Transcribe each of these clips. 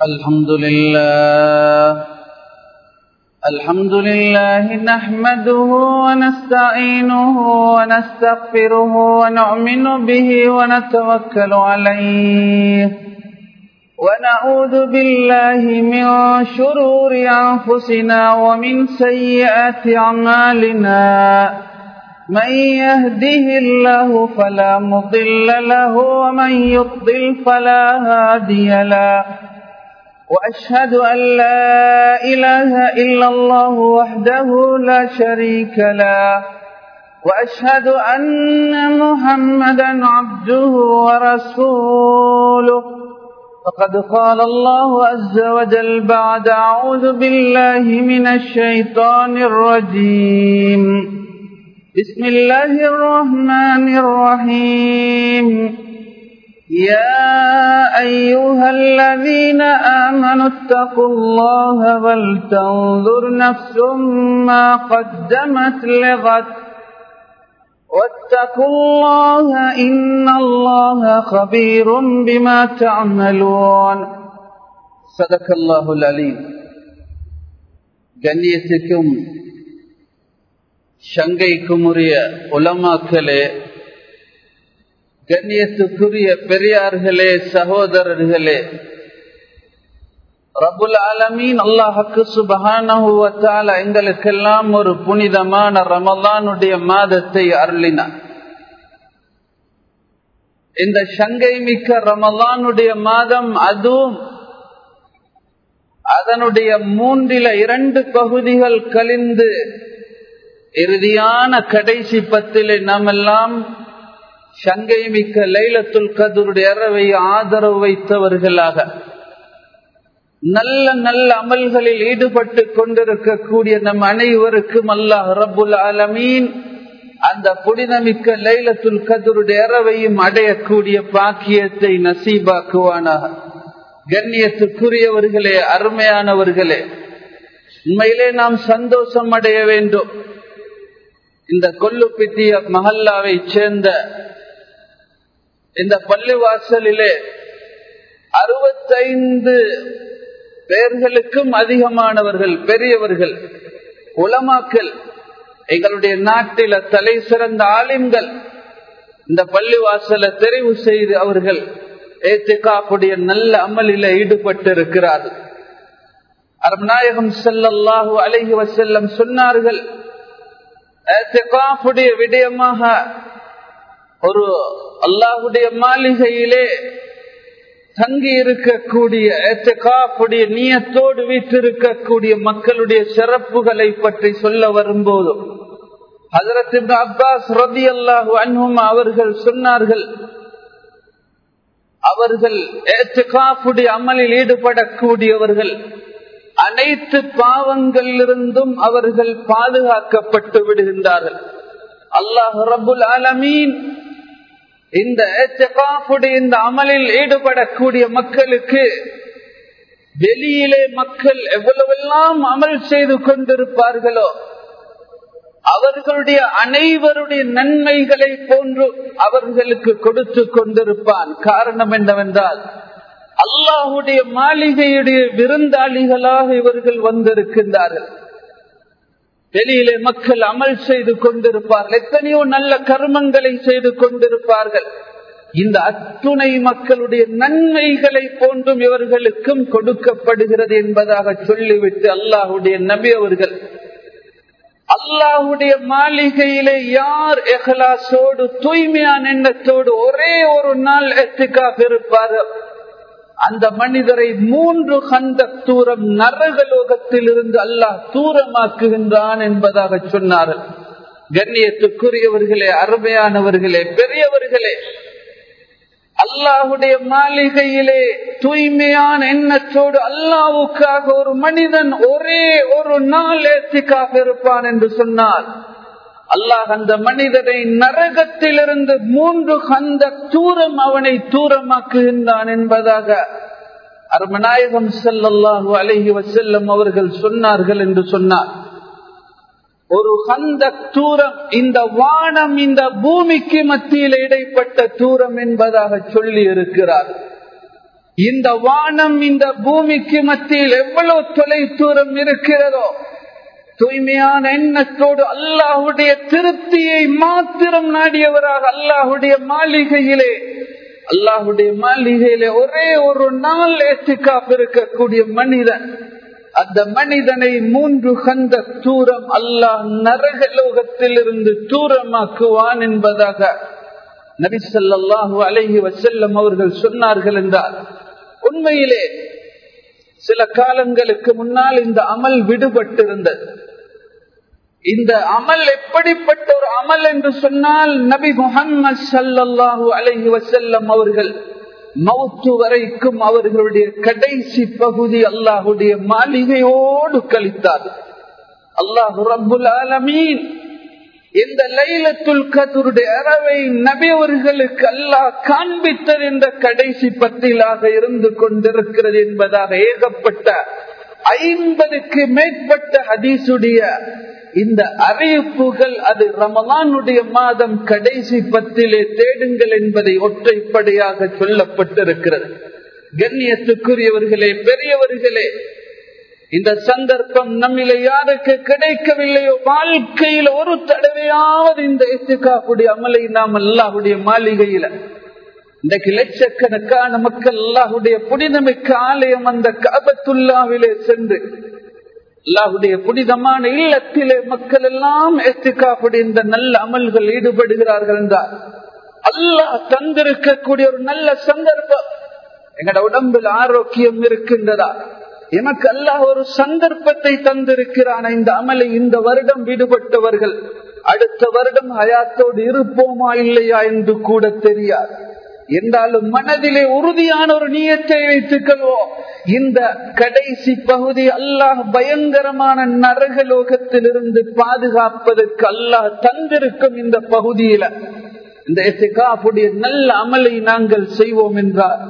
الحمد لله الحمد لله نحمده ونستعينه ونستغفره ونؤمن به ونتوكل عليه ونعوذ بالله من شرور أنفسنا ومن سيئات أعمالنا من يهده الله فلا مضل له ومن يضل فلا هادي له وأشهد أن لا إله إلا الله وحده لا شريك له وأشهد أن محمدا عبده ورسوله فقد قال الله عز وجل بعد أعوذ بالله من الشيطان الرجيم بسم الله الرحمن الرحيم يا أيها الذين آمنوا اتقوا الله ولتنظر نفس ما قدمت لغد واتقوا الله إن الله خبير بما تعملون صدق الله العليم கண்ணியத்துக்கும் சங்கைக்கும் உரிய உலமாக்களே கண்ணியத்துக்குரிய பெரியார்களே சகோதரர்களே ரபுல் ஆலமீன் அல்லாஹுக்கு சுபகான எங்களுக்கெல்லாம் ஒரு புனிதமான ரமலானுடைய மாதத்தை அருளினார் இந்த சங்கை மிக்க ரமலானுடைய மாதம் அதுவும் அதனுடைய மூன்றில இரண்டு பகுதிகள் கழிந்து இறுதியான கடைசி பத்திலே நாம் எல்லாம் சங்கை மிக்க லைலத்துல் கதருடைய அறவை ஆதரவு வைத்தவர்களாக நல்ல நல்ல அமல்களில் ஈடுபட்டு கொண்டிருக்கக்கூடிய நம் அனைவருக்கும் அல்லாஹ் ரபுல் ஆலமீன் அந்த புனிதமிக்க லைலத்துல் கதருடைய அறவையும் அடையக்கூடிய பாக்கியத்தை நசீபாக்குவானாக கண்ணியத்துக்குரியவர்களே அருமையானவர்களே உண்மையிலே நாம் சந்தோஷம் அடைய வேண்டும் இந்த கொல்லுப்பித்திய மஹல்லாவை சேர்ந்த இந்த பள்ளிவாசலிலே அறுபத்தைந்து பேர்களுக்கும் அதிகமானவர்கள் பெரியவர்கள் உலமாக்கல் எங்களுடைய நாட்டில தலை சிறந்த ஆலிம்கள் இந்த பள்ளிவாசலை தெரிவு செய்து அவர்கள் ஏத்துக்காப்புடைய நல்ல அமலில ஈடுபட்டு இருக்கிறார்கள் அரநாயகம் செல்லல்லாஹு அலஹி வசல்லம் சொன்னார்கள் ஏத்துக்காப்புடைய விடயமாக ஒரு அல்லாஹுடைய மாளிகையிலே தங்கி இருக்கக்கூடிய ஏத்தகாப்புடைய நீயத்தோடு வீற்றிருக்கக்கூடிய மக்களுடைய சிறப்புகளை பற்றி சொல்ல வரும்போது ஹசரத் அப்பாஸ் ரதி அல்லாஹு அன்ஹும் அவர்கள் சொன்னார்கள் அவர்கள் ஏத்தகாப்புடைய அமலில் ஈடுபடக்கூடியவர்கள் அனைத்து பாவங்களிலிருந்தும் அவர்கள் பாதுகாக்கப்பட்டு விடுகின்றார்கள் அல்லாஹ் ரபுல் ஆலமீன் இந்த இந்த அமலில் ஈடுபடக்கூடிய மக்களுக்கு வெளியிலே மக்கள் எவ்வளவெல்லாம் அமல் செய்து கொண்டிருப்பார்களோ அவர்களுடைய அனைவருடைய நன்மைகளை போன்று அவர்களுக்கு கொடுத்து கொண்டிருப்பான் காரணம் என்னவென்றால் அல்லாஹுடைய மாளிகையுடைய விருந்தாளிகளாக இவர்கள் வந்திருக்கின்றார்கள் வெளியிலே மக்கள் அமல் செய்து கொண்டிருப்பார்கள் எத்தனையோ நல்ல கர்மங்களை செய்து கொண்டிருப்பார்கள் இந்த அத்துணை மக்களுடைய நன்மைகளை போன்றும் இவர்களுக்கும் கொடுக்கப்படுகிறது என்பதாக சொல்லிவிட்டு அல்லாஹுடைய நபி அவர்கள் அல்லாஹுடைய மாளிகையிலே யார் எஹலாசோடு தூய்மையான எண்ணத்தோடு ஒரே ஒரு நாள் எத்துக்காக இருப்பார்கள் அந்த மனிதரை மூன்று கந்த தூரம் நரகலோகத்தில் இருந்து அல்லாஹ் தூரமாக்குகின்றான் என்பதாக சொன்னார்கள் கண்ணியத்துக்குரியவர்களே அருமையானவர்களே பெரியவர்களே அல்லாஹுடைய மாளிகையிலே தூய்மையான எண்ணத்தோடு அல்லாவுக்காக ஒரு மனிதன் ஒரே ஒரு நாள் ஏத்திக்காக இருப்பான் என்று சொன்னார் அல்லாஹ் அந்த மனிதனை நரகத்திலிருந்து மூன்று கந்த தூரம் அவனை தூரமாக்குகின்றான் என்பதாக அருமநாயகம் செல்லல்லாஹு அலஹி வசல்லம் அவர்கள் சொன்னார்கள் என்று சொன்னார் ஒரு கந்த தூரம் இந்த வானம் இந்த பூமிக்கு மத்தியில் இடைப்பட்ட தூரம் என்பதாக சொல்லி இருக்கிறார் இந்த வானம் இந்த பூமிக்கு மத்தியில் எவ்வளவு தொலை தூரம் இருக்கிறதோ தூய்மையான எண்ணத்தோடு அல்லாஹுடைய திருப்தியை மாத்திரம் நாடியவராக அல்லாஹுடைய மாளிகையிலே அல்லாஹுடைய மாளிகையிலே ஒரே ஒரு நாள் ஏற்றுக்காப் இருக்கக்கூடிய மனிதன் அந்த மனிதனை மூன்று கந்த தூரம் அல்லாஹ் நரகலோகத்தில் இருந்து தூரமாக்குவான் என்பதாக நபிசல்லாஹு அலஹி வசல்லம் அவர்கள் சொன்னார்கள் என்றார் உண்மையிலே சில காலங்களுக்கு முன்னால் இந்த அமல் விடுபட்டிருந்தது இந்த அமல் எப்படிப்பட்ட ஒரு அமல் என்று சொன்னால் நபி முகம்மது சல்லாஹூ அலஹி வசல்லம் அவர்கள் மவுத்து வரைக்கும் அவர்களுடைய கடைசி பகுதி அல்லாஹுடைய மாளிகையோடு கழித்தார் அல்லாஹு ரபுல் ஆலமீன் இந்த லைலத்துல் கதருடைய அறவை நபி அவர்களுக்கு அல்லாஹ் காண்பித்தது இந்த கடைசி பத்திலாக இருந்து கொண்டிருக்கிறது என்பதாக ஏகப்பட்ட ஐம்பதுக்கு மேற்பட்ட ஹதீசுடைய இந்த அறிவிப்புகள் அது ரமலானுடைய மாதம் கடைசி பத்திலே தேடுங்கள் என்பதை ஒற்றைப்படையாக சொல்லப்பட்டிருக்கிறது கண்ணியத்துக்குரியவர்களே பெரியவர்களே இந்த சந்தர்ப்பம் நம்மில யாருக்கு கிடைக்கவில்லையோ வாழ்க்கையில் ஒரு தடவையாவது இந்த எத்துக்காப்புடைய அமலை நாம் அல்லாஹுடைய மாளிகையில இன்றைக்கு லட்சக்கணக்கான மக்கள் அல்லாஹுடைய புனிதமிக்க ஆலயம் அந்த காபத்துல்லாவிலே சென்று அல்லாஹுடைய புனிதமான இல்லத்திலே மக்கள் எல்லாம் எத்துக்காப்புடைய இந்த நல்ல அமல்கள் ஈடுபடுகிறார்கள் என்றார் அல்லாஹ் தந்திருக்கக்கூடிய ஒரு நல்ல சந்தர்ப்பம் எங்கட உடம்பில் ஆரோக்கியம் இருக்கின்றதா எமக்கு அல்லாஹ் ஒரு சந்தர்ப்பத்தை தந்திருக்கிறான் இந்த அமலை இந்த வருடம் விடுபட்டவர்கள் அடுத்த வருடம் ஹயாத்தோடு இருப்போமா இல்லையா என்று கூட தெரியாது என்றாலும் மனதிலே உறுதியான ஒரு நீயத்தை வைத்துக் கொள்வோம் இந்த கடைசி பகுதி அல்லாஹ் பயங்கரமான நரகலோகத்தில் இருந்து பாதுகாப்பதற்கு அல்லாஹ் தந்திருக்கும் இந்த பகுதியில இந்த எத்திகாப்புடைய நல்ல அமலை நாங்கள் செய்வோம் என்றார்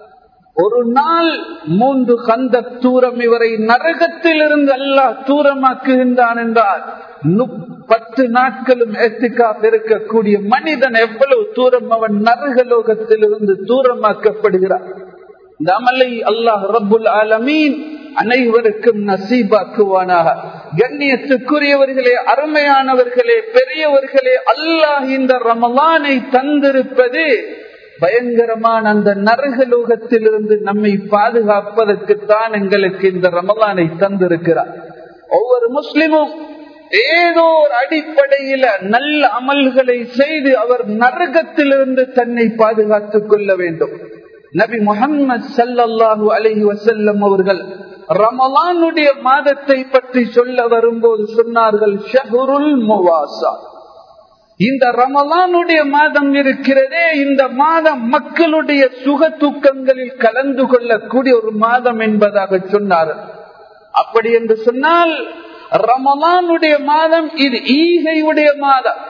ஒரு நாள் மூன்று கந்த தூரம் இவரை நரகத்தில் இருந்து அல்லாஹ் தூரமாக்குகின்றான் என்றால் பத்து நாட்களும் எத்திகா இருக்கக்கூடிய மனிதன் எவ்வளவு தூரம் அவன் நரகலோகத்தில் இருந்து தூரமாக்கப்படுகிறார் இந்த அமலை அல்லாஹ் ரபுல் ஆலமீன் அனைவருக்கும் நசீபாக்குவானாக கண்ணியத்துக்குரியவர்களே அருமையானவர்களே பெரியவர்களே அல்லாஹ் இந்த ரமலானை தந்திருப்பது பயங்கரமான அந்த நரகலோகத்தில் இருந்து நம்மை பாதுகாப்பதற்குத்தான் எங்களுக்கு இந்த ரமலானை தந்திருக்கிறார் ஒவ்வொரு முஸ்லிமும் ஏதோ ஒரு அடிப்படையில நல்ல அமல்களை செய்து அவர் நரகத்திலிருந்து தன்னை பாதுகாத்துக் கொள்ள வேண்டும் நபி முகம்மது சல்லாஹூ அலஹி வசல்லம் அவர்கள் ரமலானுடைய மாதத்தை பற்றி சொல்ல வரும்போது சொன்னார்கள் ஷஹருல் முவாசா இந்த ரமலானுடைய மாதம் இருக்கிறதே இந்த மாதம் மக்களுடைய சுக தூக்கங்களில் கலந்து கொள்ளக்கூடிய ஒரு மாதம் என்பதாக சொன்னார்கள் அப்படி என்று சொன்னால் ரமலானுடைய மாதம் இது ஈகையுடைய மாதம்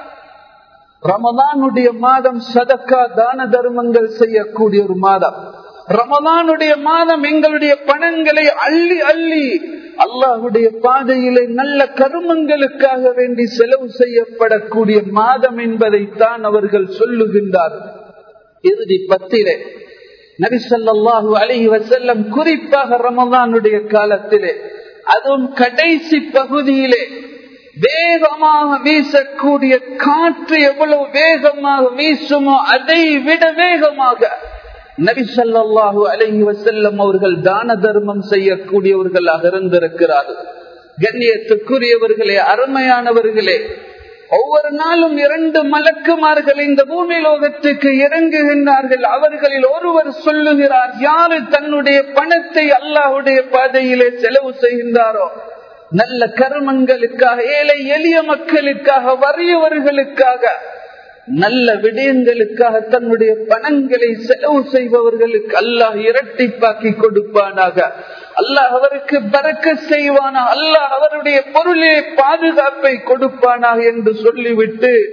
ரமலானுடைய மாதம் சதக்கா தான தர்மங்கள் செய்யக்கூடிய ஒரு மாதம் ரமலானுடைய மாதம் எங்களுடைய பணங்களை அள்ளி அள்ளி அல்லாஹுடைய பாதையிலே நல்ல கருமங்களுக்காக வேண்டி செலவு செய்யப்படக்கூடிய மாதம் என்பதைத்தான் அவர்கள் சொல்லுகின்றார்கள் இறுதி பத்திலே நபிசல்லாஹு அலஹி வசல்லம் குறிப்பாக ரமலானுடைய காலத்திலே அதுவும் கடைசி பகுதியிலே வேகமாக வீசக்கூடிய காற்று எவ்வளவு வேகமாக வீசுமோ அதை விட வேகமாக நபி சல்லாஹூ அலஹி வசல்லம் அவர்கள் தான தர்மம் செய்யக்கூடியவர்களாக இருந்திருக்கிறார்கள் கண்ணியத்துக்குரியவர்களே அருமையானவர்களே ஒவ்வொரு நாளும் இரண்டு மலக்குமார்கள் இந்த பூமி லோகத்துக்கு இறங்குகின்றார்கள் அவர்களில் ஒருவர் சொல்லுகிறார் யாரு தன்னுடைய பணத்தை அல்லாஹுடைய பாதையிலே செலவு செய்கின்றாரோ நல்ல கர்மங்களுக்காக ஏழை எளிய மக்களுக்காக வறியவர்களுக்காக நல்ல விடயங்களுக்காக தன்னுடைய பணங்களை செலவு செய்பவர்களுக்கு அல்லாஹ் இரட்டிப்பாக்கி கொடுப்பானாக அல்லாஹ் அவருக்கு பறக்க செய்வானா அல்லாஹ் அவருடைய பொருளே பாதுகாப்பை கொடுப்பானாக என்று சொல்லிவிட்டு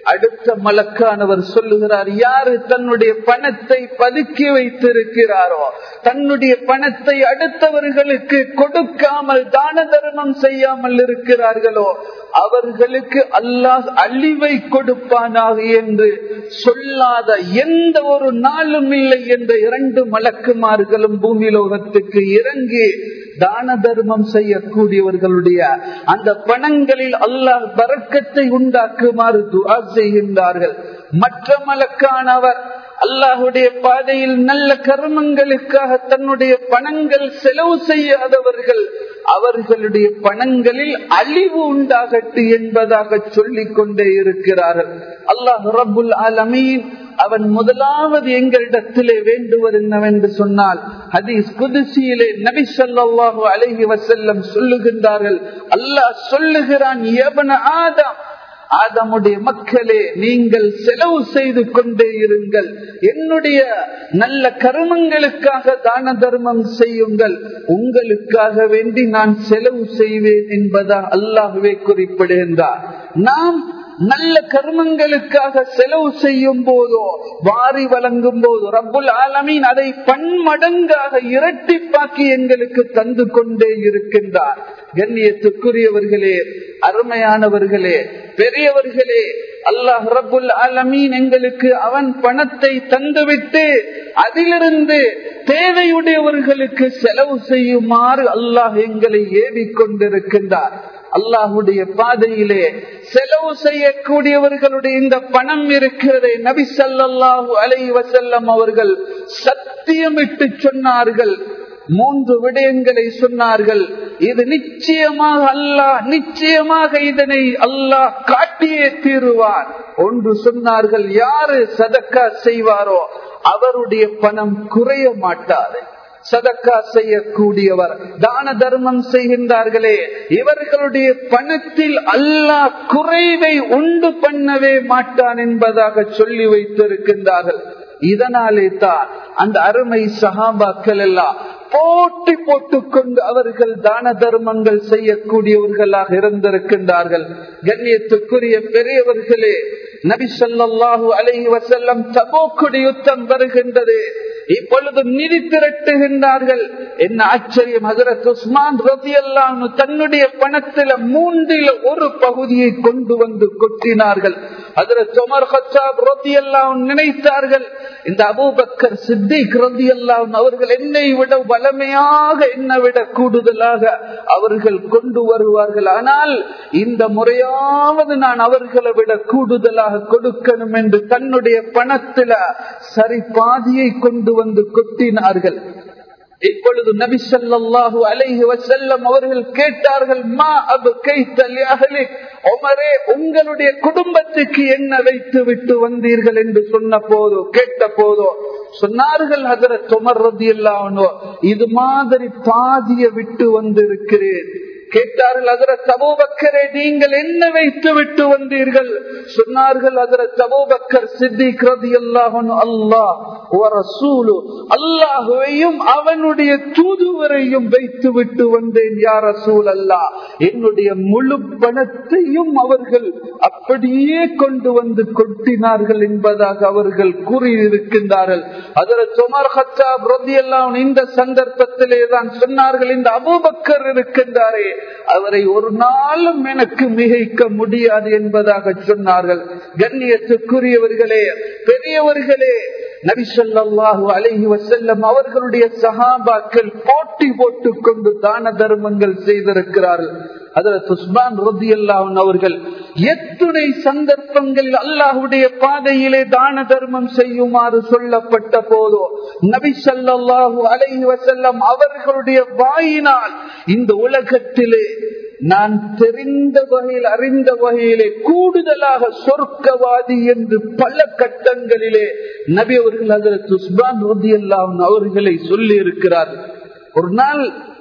அடுத்த மலக்கானவர் சொல்லுகிறார் யாரு தன்னுடைய பணத்தை பதுக்கி வைத்திருக்கிறாரோ தன்னுடைய பணத்தை அடுத்தவர்களுக்கு கொடுக்காமல் தான தர்மம் செய்யாமல் இருக்கிறார்களோ அவர்களுக்கு அல்லாஹ் அழிவை கொடுப்பானாக என்று சொல்லாத எந்த ஒரு நாளும் இல்லை என்ற இரண்டு மலக்குமார்களும் பூமி லோகத்துக்கு இறங்கி தான தர்மம் செய்யக்கூடியவர்களுடைய அந்த பணங்களில் அல்லாஹ் பறக்கத்தை உண்டாக்குமாறு துவா செய்கின்றார்கள் மற்ற மலக்கானவர் அல்லாஹுடைய பாதையில் நல்ல கர்மங்களுக்காக தன்னுடைய பணங்கள் செலவு செய்யாதவர்கள் அவர்களுடைய பணங்களில் அழிவு உண்டாகட்டு என்பதாக சொல்லிக் கொண்டே இருக்கிறார்கள் அல்லாஹ் ரபுல் ஆலமீன் அவன் முதலாவது எங்களிடத்திலே வேண்டுவது என்னவென்று சொன்னால் ஹதீஸ் குதிசியிலே நபி சொல்லாஹு அலஹி வசல்லம் சொல்லுகின்றார்கள் அல்லாஹ் சொல்லுகிறான் எவன ஆதம் ஆதமுடைய மக்களே நீங்கள் செலவு செய்து கொண்டே இருங்கள் என்னுடைய நல்ல கருமங்களுக்காக தான தர்மம் செய்யுங்கள் உங்களுக்காக வேண்டி நான் செலவு செய்வேன் என்பதா அல்லாஹுவே குறிப்பிடுகின்றார் நாம் நல்ல கர்மங்களுக்காக செலவு செய்யும் போதோ வாரி வழங்கும் போது ரப்புல் ஆலமீன் அதை பன்மடங்காக இரட்டிப்பாக்கி எங்களுக்கு தந்து கொண்டே இருக்கின்றார் கண்ணியத்துக்குரியவர்களே அருமையானவர்களே பெரியவர்களே அல்லாஹ் ரபுல் ஆலமீன் எங்களுக்கு அவன் பணத்தை தந்துவிட்டு அதிலிருந்து தேவையுடையவர்களுக்கு செலவு செய்யுமாறு அல்லாஹ் எங்களை ஏவிக் கொண்டிருக்கின்றார் அல்லாஹுடைய பாதையிலே செலவு செய்யக்கூடியவர்களுடைய இந்த பணம் இருக்கிறதே நபி சல்லாஹூ அலை வசல்லம் அவர்கள் சத்தியமிட்டு சொன்னார்கள் மூன்று விடயங்களை சொன்னார்கள் இது நிச்சயமாக அல்லாஹ் நிச்சயமாக இதனை அல்லாஹ் காட்டியே தீருவார் ஒன்று சொன்னார்கள் யாரு சதக்கா செய்வாரோ அவருடைய பணம் குறைய மாட்டாது சதக்கா செய்யக்கூடியவர் தான தர்மம் செய்கின்றார்களே இவர்களுடைய பணத்தில் அல்லாஹ் குறைவை உண்டு பண்ணவே மாட்டான் என்பதாக சொல்லி வைத்திருக்கின்றார்கள் இதனாலே தான் அந்த அருமை சகாபாக்கள் எல்லாம் போட்டி போட்டுக்கொண்டு அவர்கள் தான தர்மங்கள் செய்யக்கூடியவர்களாக இருந்திருக்கின்றார்கள் கண்ணியத்துக்குரிய பெரியவர்களே நபி சொல்லாஹு அலஹி வசல்லம் தபோக்குடி யுத்தம் வருகின்றது இப்பொழுது நிதி திரட்டுகின்றார்கள் என்ன ஆச்சரியம் ஹசரத் உஸ்மான் ரதி அல்லாஹ் தன்னுடைய பணத்தில மூன்றில் ஒரு பகுதியை கொண்டு வந்து கொட்டினார்கள் ஹசரத் உமர் ஹச்சாப் ரதி அல்லாஹ் நினைத்தார்கள் இந்த அபூபக்கர் சித்திக் ரதி அல்லாஹ் அவர்கள் என்னை விட வளமையாக என்ன விட கூடுதலாக அவர்கள் கொண்டு வருவார்கள் ஆனால் இந்த முறையாவது நான் அவர்களை விட கூடுதலாக கொடுக்கணும் என்று தன்னுடைய பணத்தில சரி பாதியை கொண்டு வந்து கொட்டினார்கள் இப்பொழுது நபி சொல்லாஹு அலைஹி வசல்லம் அவர்கள் கேட்டார்கள் மா அபு கைத்தலி உமரே உங்களுடைய குடும்பத்துக்கு என்ன வைத்து விட்டு வந்தீர்கள் என்று சொன்ன போதோ கேட்ட போதோ சொன்னார்கள் அதர துமர்றது இல்லாமனோ இது மாதிரி பாதிய விட்டு வந்திருக்கிறேன் கேட்டார்கள் அதர தபோபக்கரே நீங்கள் என்ன வைத்து விட்டு வந்தீர்கள் சொன்னார்கள் அதர தபோபக்கர் சித்திக் ரதி அல்லாஹன் அல்லாஹ் ரசூலு அல்லாஹுவையும் அவனுடைய தூதுவரையும் வைத்து விட்டு வந்தேன் யார் ரசூல் அல்லா என்னுடைய முழு பணத்தையும் அவர்கள் அப்படியே கொண்டு வந்து கொட்டினார்கள் என்பதாக அவர்கள் கூறியிருக்கின்றார்கள் அதர சுமார் ஹத்தாப் ரதி அல்லாஹன் இந்த சந்தர்ப்பத்திலே தான் சொன்னார்கள் இந்த அபூபக்கர் இருக்கின்றாரே அவரை ஒரு நாளும் எனக்கு மிகைக்க முடியாது என்பதாக சொன்னார்கள் கண்ணியத்துக்குரியவர்களே பெரியவர்களே நபிசல்லாஹு அலஹி வசல்லம் அவர்களுடைய சகாபாக்கள் போட்டி போட்டுக் கொண்டு தான தர்மங்கள் செய்திருக்கிறார்கள் அதில் சுஸ்மான் ரதி அல்லாஹன் அவர்கள் எத்துணை சந்தர்ப்பங்களில் அல்லாஹுடைய பாதையிலே தான தர்மம் செய்யுமாறு சொல்லப்பட்ட போதோ நபி சல்லாஹூ அலைஹி வசல்லம் அவர்களுடைய வாயினால் இந்த உலகத்திலே நான் தெரிந்த வகையில் அறிந்த வகையிலே கூடுதலாக சொர்க்கவாதி என்று பல கட்டங்களிலே நபி அவர்கள் அதில் சுஸ்மான் ரதி அல்லாஹன் அவர்களை சொல்லி இருக்கிறார்கள் ஒரு நாள்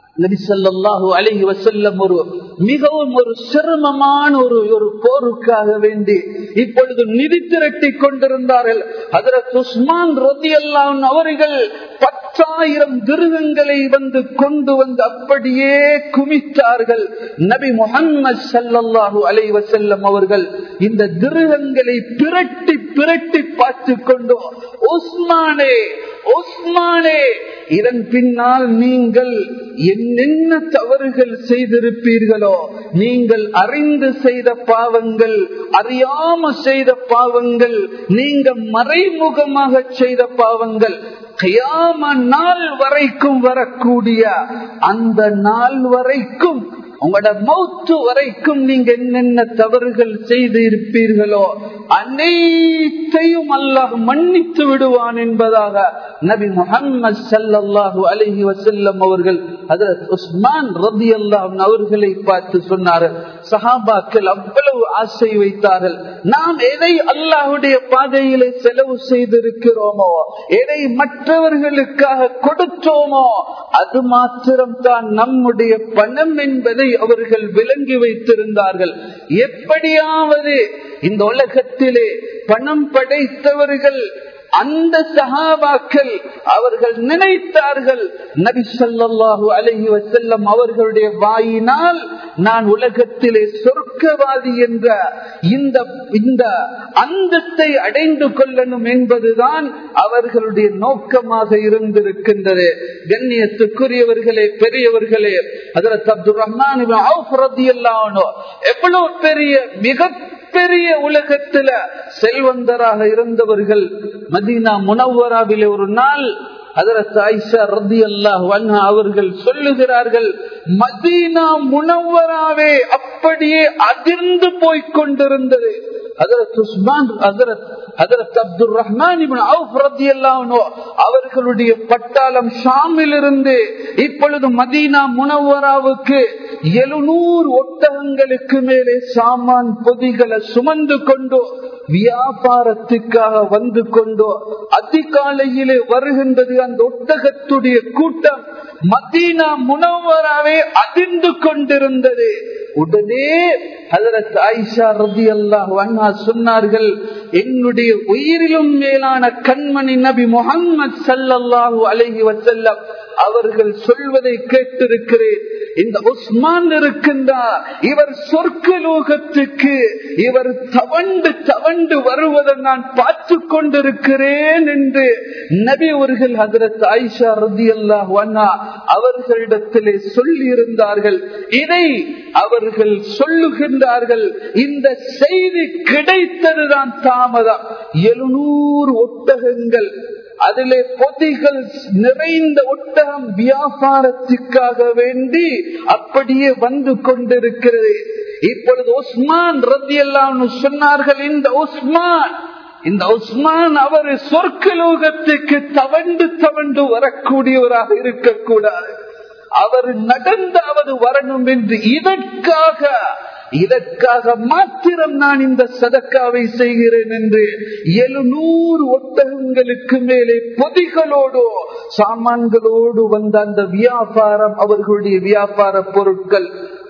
நபிசல்லாஹு அலஹி வசல்லம் ஒரு மிகவும் ஒரு சிரமமான ஒரு ஒரு போருக்காக வேண்டி இப்பொழுது நிதி திரட்டி கொண்டிருந்தார்கள் அதற்கு உஸ்மான் ரதி அல்லான் அவர்கள் பத்தாயிரம் திருகங்களை வந்து கொண்டு வந்து அப்படியே குமித்தார்கள் நபி முகம்மது சல்லாஹூ அலை வசல்லம் அவர்கள் இந்த திருகங்களை பிரட்டி பிரட்டி பார்த்து கொண்டு உஸ்மானே உஸ்மானே இதன் பின்னால் நீங்கள் என்னென்ன தவறுகள் செய்திருப்பீர்களோ நீங்கள் அறிந்து செய்த பாவங்கள் அறியாம செய்த பாவங்கள் நீங்க மறைமுகமாக செய்த பாவங்கள் கயாம நாள் வரைக்கும் வரக்கூடிய அந்த நாள் வரைக்கும் உங்களோட மௌத்து வரைக்கும் நீங்க என்னென்ன தவறுகள் செய்து இருப்பீர்களோ அனைத்தையும் அல்லாஹ் மன்னித்து விடுவான் என்பதாக நபி முகம்மது சல்லாஹூ அலஹி வசல்லம் அவர்கள் உஸ்மான் ரபி அல்லாஹ் அவர்களை பார்த்து சொன்னார்கள் சஹாபாக்கள் அவ்வளவு ஆசை வைத்தார்கள் நாம் எதை அல்லாஹுடைய பாதையிலே செலவு செய்திருக்கிறோமோ எதை மற்றவர்களுக்காக கொடுத்தோமோ அது மாத்திரம் தான் நம்முடைய பணம் என்பதை அவர்கள் விளங்கி வைத்திருந்தார்கள் எப்படியாவது இந்த உலகத்திலே பணம் படைத்தவர்கள் அந்த சகாபாக்கள் அவர்கள் நினைத்தார்கள் நபி சொல்லாஹு அலஹி வசல்லம் அவர்களுடைய வாயினால் நான் உலகத்திலே சொர்க்கவாதி என்ற இந்த இந்த அந்தத்தை அடைந்து கொள்ளணும் என்பதுதான் அவர்களுடைய நோக்கமாக இருந்திருக்கின்றது கண்ணியத்துக்குரியவர்களே பெரியவர்களே அதற்கு அப்துல் ரஹ்மான் எவ்வளவு பெரிய மிக பெரிய உலகத்துல செல்வந்தராக இருந்தவர்கள் மதீனா முனவராவிலே ஒரு நாள் அவர்கள் சொல்லுகிறார்கள் மதீனா முனவராவே அப்படியே அதிர்ந்து போய்க் கொண்டிருந்தது அப்துல் ரஹ்மான் அவர்களுடைய பட்டாளம் ஷாமிலிருந்து இப்பொழுது மதீனா முனவராவுக்கு எழுநூறு ஒட்டகங்களுக்கு மேலே சாமான் பொதிகளை சுமந்து கொண்டு வியாபாரத்துக்காக வந்து கொண்டோ அதிகாலையிலே வருகின்றது அந்த ஒட்டகத்துடைய கூட்டம் மதீனா முனவராவே அதிர்ந்து கொண்டிருந்தது உடனே ஹதரத் ஆயிஷா ரதி அல்லாஹ் சொன்னார்கள் என்னுடைய உயிரிலும் மேலான கண்மணி நபி முகம்மது சல்லல்லாஹு அலஹி வசல்லம் அவர்கள் சொல்வதை கேட்டிருக்கிறேன் இந்த உஸ்மான் இருக்கின்றார் இவர் சொர்க்க லோகத்துக்கு இவர் தவண்டு தவண்டு வருவதை நான் பார்த்து கொண்டிருக்கிறேன் என்று நபி அவர்கள் ஹதரத் ஆயிஷா ரதி அல்லாஹ் அவர்களிடத்திலே சொல்லி இருந்தார்கள் இதை அவர்கள் சொல்லுகின்றார்கள் இந்த செய்தி கிடைத்ததுதான் தாமதம் எழுநூறு ஒட்டகங்கள் அதிலே பொதிகள் நிறைந்த ஒட்டகம் வியாபாரத்துக்காக வேண்டி அப்படியே வந்து கொண்டிருக்கிறது இப்பொழுது உஸ்மான் ரத்தி எல்லாம் சொன்னார்கள் இந்த உஸ்மான் இந்த உஸ்மான் அவர் சொர்க்க லோகத்துக்கு தவண்டு தவண்டு வரக்கூடியவராக இருக்கக்கூடாது அவர் நடந்தாவது வரணும் என்று இதற்காக இதற்காக மாத்திரம் நான் இந்த சதக்காவை செய்கிறேன் என்று எழுநூறு ஒட்டகங்களுக்கு மேலே பொதிகளோடு சாமான்களோடு வந்த அந்த வியாபாரம் அவர்களுடைய வியாபார பொருட்கள்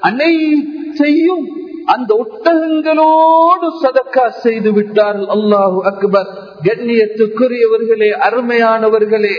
அனைத்தையும் அந்த ஒட்டகங்களோடு சதக்கா செய்து விட்டார்கள் அல்லாஹு அக்பர் கண்ணியத்துக்குரியவர்களே அருமையானவர்களே